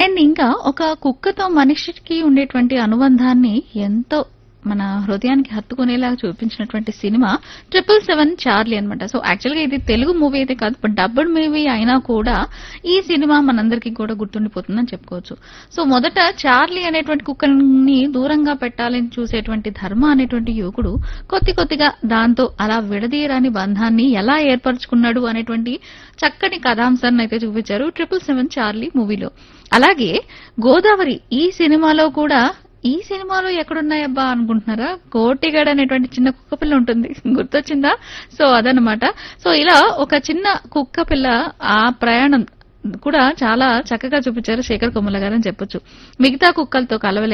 and ఇంకా ఒక కుక్కతో మనిషికి ఉండేటువంటి అనుబంధాన్ని ఎంతో మన హృదయానికి హత్తుకునేలాగా చూపించినటువంటి సినిమా ట్రిపుల్ సెవెన్ చార్లీ అనమాట సో యాక్చువల్ గా ఇది తెలుగు మూవీ అయితే కాదు బట్ డబ్బుడ్ మూవీ అయినా కూడా ఈ సినిమా మనందరికీ కూడా గుర్తుండిపోతుందని చెప్పుకోవచ్చు సో మొదట చార్లీ అనేటువంటి కుక్కని దూరంగా పెట్టాలని చూసేటువంటి ధర్మ అనేటువంటి యువకుడు కొద్ది కొద్దిగా దాంతో అలా విడదీయరాని బంధాన్ని ఎలా ఏర్పరచుకున్నాడు అనేటువంటి చక్కని కథాంశాన్ని అయితే చూపించారు ట్రిపుల్ సెవెన్ చార్లీ మూవీలో అలాగే గోదావరి ఈ సినిమాలో కూడా ఈ సినిమాలో ఎక్కడున్నాయబ్బా అనుకుంటున్నారా కోటిగాడ్ అనేటువంటి చిన్న కుక్క పిల్ల ఉంటుంది గుర్తొచ్చిందా సో అదనమాట సో ఇలా ఒక చిన్న కుక్క పిల్ల ఆ ప్రయాణం కూడా చాలా చక్కగా చూపించారు శేఖర్ కొమ్మల గారు అని చెప్పొచ్చు మిగతా కుక్కలతో కలవలే